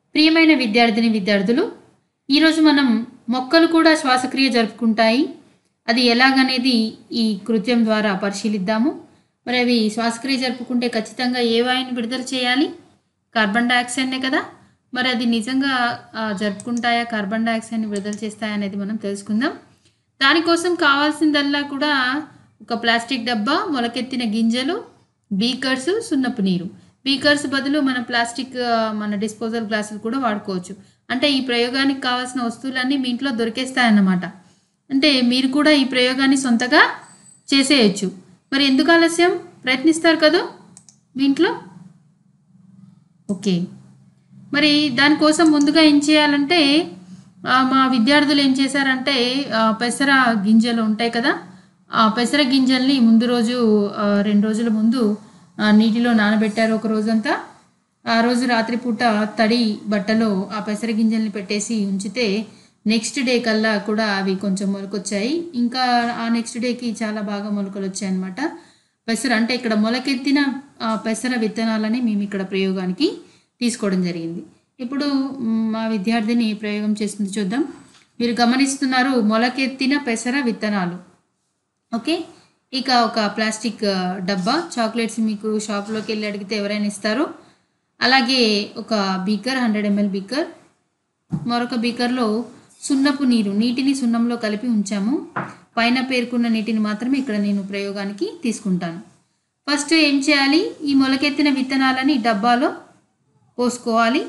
ప్రియమైన విద్యార్థిని విద్యార్థులు ఈరోజు మనం మొక్కలు కూడా శ్వాసక్రియ జరుపుకుంటాయి అది ఎలాగనేది ఈ కృత్యం ద్వారా పరిశీలిద్దాము మరి అవి శ్వాసక్రియ జరుపుకుంటే ఖచ్చితంగా ఏ వాయువుని విడుదల చేయాలి కార్బన్ డయాక్సైడ్నే కదా మరి అది నిజంగా ఆ, జరుపుకుంటాయా కార్బన్ డయాక్సైడ్ని విడుదల చేస్తాయా అనేది మనం తెలుసుకుందాం దానికోసం కావాల్సిందల్లా కూడా ఒక ప్లాస్టిక్ డబ్బా మొలకెత్తిన గింజలు బీకర్స్ సున్నపు నీరు బీకర్స్ బదులు మన ప్లాస్టిక్ ఆ, మన డిస్పోజల్ గ్లాసులు కూడా వాడుకోవచ్చు అంటే ఈ ప్రయోగానికి కావాల్సిన వస్తువులన్నీ మీ ఇంట్లో దొరికేస్తాయన్నమాట అంటే మీరు కూడా ఈ ప్రయోగాన్ని సొంతగా చేసేయచ్చు మరి ఎందుకు ఆలస్యం ప్రయత్నిస్తారు కదా మీ ఇంట్లో ఓకే మరి దానికోసం ముందుగా ఏం చేయాలంటే ఆ, మా విద్యార్థులు ఏం చేశారంటే ఆ, పెసర గింజలు ఉంటాయి కదా ఆ పెసర గింజల్ని ముందు రోజు ఆ, రెండు రోజుల ముందు ఆ, నీటిలో నానబెట్టారు ఒక రోజంతా ఆ రోజు రాత్రిపూట తడి బట్టలో ఆ పెసర గింజల్ని పెట్టేసి ఉంచితే నెక్స్ట్ డే కల్లా కూడా అవి కొంచెం మొలకొచ్చాయి ఇంకా ఆ నెక్స్ట్ డేకి చాలా బాగా మొలకలు వచ్చాయి అనమాట పెసర అంటే ఇక్కడ మొలకెత్తిన ఆ, పెసర విత్తనాలని మేము ఇక్కడ ప్రయోగానికి తీసుకోవడం జరిగింది ఇప్పుడు మ్, మా విద్యార్థిని ప్రయోగం చేస్తుంది చూద్దాం మీరు గమనిస్తున్నారు మొలకెత్తిన పెసర విత్తనాలు ఓకే ఇక ఒక ప్లాస్టిక్ ఆ, డబ్బా చాక్లెట్స్ మీకు షాప్లోకి వెళ్ళి అడిగితే ఎవరైనా ఇస్తారు అలాగే ఒక బీకర్ హండ్రెడ్ ఎంఎల్ బీకర్ మరొక బీకర్లో సున్నపు నీరు నీటిని సున్నంలో కలిపి ఉంచాము పైన పేర్కొన్న నీటిని మాత్రమే ఇక్కడ నేను ప్రయోగానికి తీసుకుంటాను ఫస్ట్ ఏం చేయాలి ఈ మొలకెత్తిన విత్తనాలని డబ్బాలో పోసుకోవాలి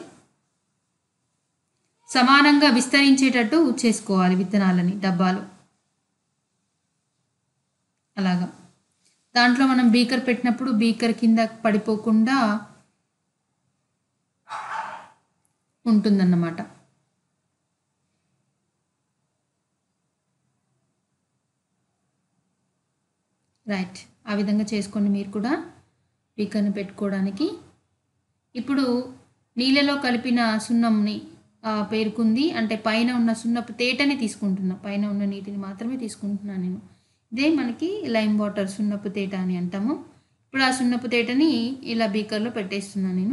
సమానంగా విస్తరించేటట్టు చేసుకోవాలి విత్తనాలని డబ్బాలో అలాగా దాంట్లో మనం బీకర్ పెట్టినప్పుడు బీకర్ కింద పడిపోకుండా ఉంటుందన్నమాట రైట్ ఆ విధంగా చేసుకోండి మీరు కూడా బీకర్ని పెట్టుకోవడానికి ఇప్పుడు నీళ్ళలో కలిపిన సున్నంని ఆ, పేరుకుంది అంటే పైన ఉన్న సున్నపు తేటని తీసుకుంటున్నా పైన ఉన్న నీటిని మాత్రమే తీసుకుంటున్నాను నేను ఇదే మనకి లైమ్ వాటర్ సున్నపు తేట అని అంటాము ఇప్పుడు ఆ సున్నపు తేటని ఇలా బీకర్లో పెట్టేస్తున్నాను నేను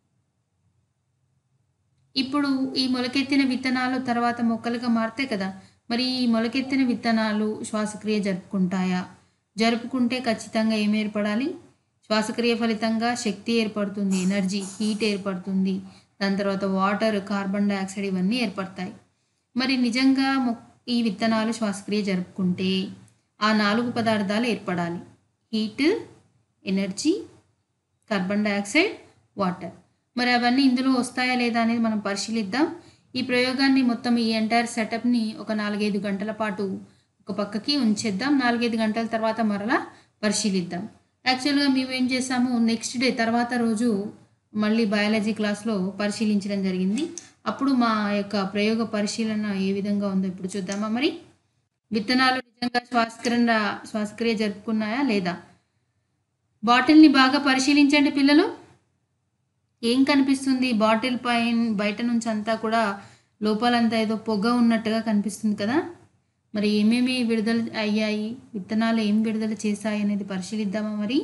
ఇప్పుడు ఈ మొలకెత్తిన విత్తనాలు తర్వాత మొక్కలుగా మారుతాయి కదా మరి ఈ మొలకెత్తిన విత్తనాలు శ్వాసక్రియ జరుపుకుంటాయా జరుపుకుంటే ఖచ్చితంగా ఏం ఏర్పడాలి శ్వాసక్రియ ఫలితంగా శక్తి ఏర్పడుతుంది ఎనర్జీ హీట్ ఏర్పడుతుంది దాని తర్వాత వాటర్ కార్బన్ డయాక్సైడ్ ఇవన్నీ ఏర్పడతాయి మరి నిజంగా మొ- ఈ విత్తనాలు శ్వాసక్రియ జరుపుకుంటే ఆ నాలుగు పదార్థాలు ఏర్పడాలి heat energy carbon dioxide water మరి అవన్నీ ఇందులో వస్తాయా లేదా అనేది మనం పరిశీలిద్దాం ఈ ప్రయోగాన్ని మొత్తం ఈ ఎంటైర్ సెటప్ని ఒక నాలుగైదు గంటల పాటు ఒక పక్కకి ఉంచేద్దాం నాలుగైదు గంటల తర్వాత మరలా పరిశీలిద్దాం యాక్చువల్గా మేము ఏం చేసాము నెక్స్ట్ డే తర్వాత రోజు మళ్ళీ బయాలజీ క్లాస్లో పరిశీలించడం జరిగింది అప్పుడు మా యొక్క ప్రయోగ పరిశీలన ఏ విధంగా ఉందో ఇప్పుడు చూద్దామా మరి విత్తనాలు నిజంగా శ్వాసక్రియ శ్వాసక్రియ జరుపుకున్నాయా లేదా బాటిల్ని బాగా పరిశీలించండి పిల్లలు ఏం కనిపిస్తుంది బాటిల్ పైన బయట నుంచి అంతా కూడా లోపలంతా ఏదో పొగ ఉన్నట్టుగా కనిపిస్తుంది కదా మరి ఏమేమి విడుదల అయ్యాయి విత్తనాలు ఏం విడుదల చేశాయి అనేది పరిశీలిద్దామా మరి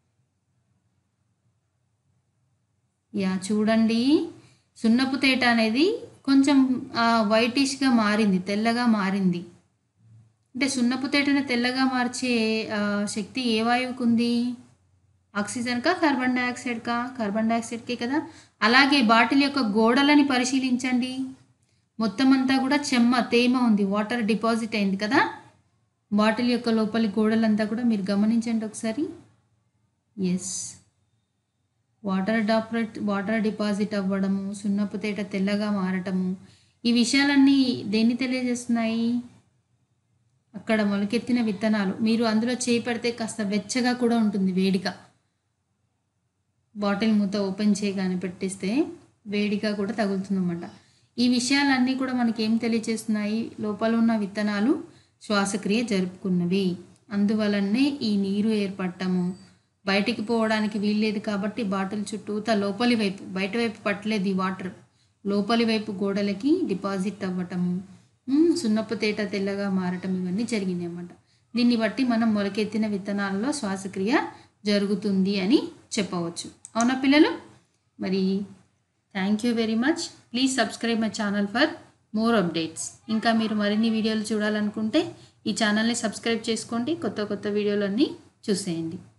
యా చూడండి సున్నపు తేట అనేది కొంచెం వైటిష్గా మారింది తెల్లగా మారింది అంటే సున్నపు తేటను తెల్లగా మార్చే ఆ, శక్తి ఏ వాయువుకు ఉంది ఆక్సిజన్కా కార్బన్ డయాక్సైడ్కా కార్బన్ డయాక్సైడ్కే కదా అలాగే బాటిల్ యొక్క గోడలని పరిశీలించండి మొత్తం అంతా కూడా చెమ్మ తేమ ఉంది వాటర్ డిపాజిట్ అయింది కదా బాటిల్ యొక్క లోపలి గోడలంతా కూడా మీరు గమనించండి ఒకసారి ఎస్ వాటర్ డాపరేట్ వాటర్ డిపాజిట్ అవ్వడము సున్నపు తేట తెల్లగా మారటము ఈ విషయాలన్నీ దేన్ని తెలియజేస్తున్నాయి అక్కడ మొలకెత్తిన విత్తనాలు మీరు అందులో చేయి పెడితే కాస్త వెచ్చగా కూడా ఉంటుంది వేడిగా బాటిల్ మూత ఓపెన్ చేయగానే పెట్టేస్తే వేడిగా కూడా తగులుతుందన్నమాట ఈ విషయాలన్నీ కూడా మనకి ఏం తెలియజేస్తున్నాయి లోపల ఉన్న విత్తనాలు శ్వాసక్రియ జరుపుకున్నవి అందువలనే ఈ నీరు ఏర్పడటము బయటికి పోవడానికి వీల్లేదు కాబట్టి బాటిల్ చుట్టూతా లోపలి వైపు బయట వైపు పట్టలేదు ఈ వాటర్ లోపలి వైపు గోడలకి డిపాజిట్ అవ్వటము ఉమ్, సున్నపు తేట తెల్లగా మారటం ఇవన్నీ జరిగినాయి అన్నమాట దీన్ని బట్టి మనం మొలకెత్తిన విత్తనాలలో శ్వాసక్రియ జరుగుతుంది అని చెప్పవచ్చు అవునా పిల్లలు మరి thank you very much please subscribe my channel for more updates ఇంకా మీరు మరిన్ని వీడియోలు చూడాలనుకుంటే ఈ ఛానల్ని సబ్స్క్రైబ్ చేసుకోండి కొత్త కొత్త వీడియోలన్నీ చూసేయండి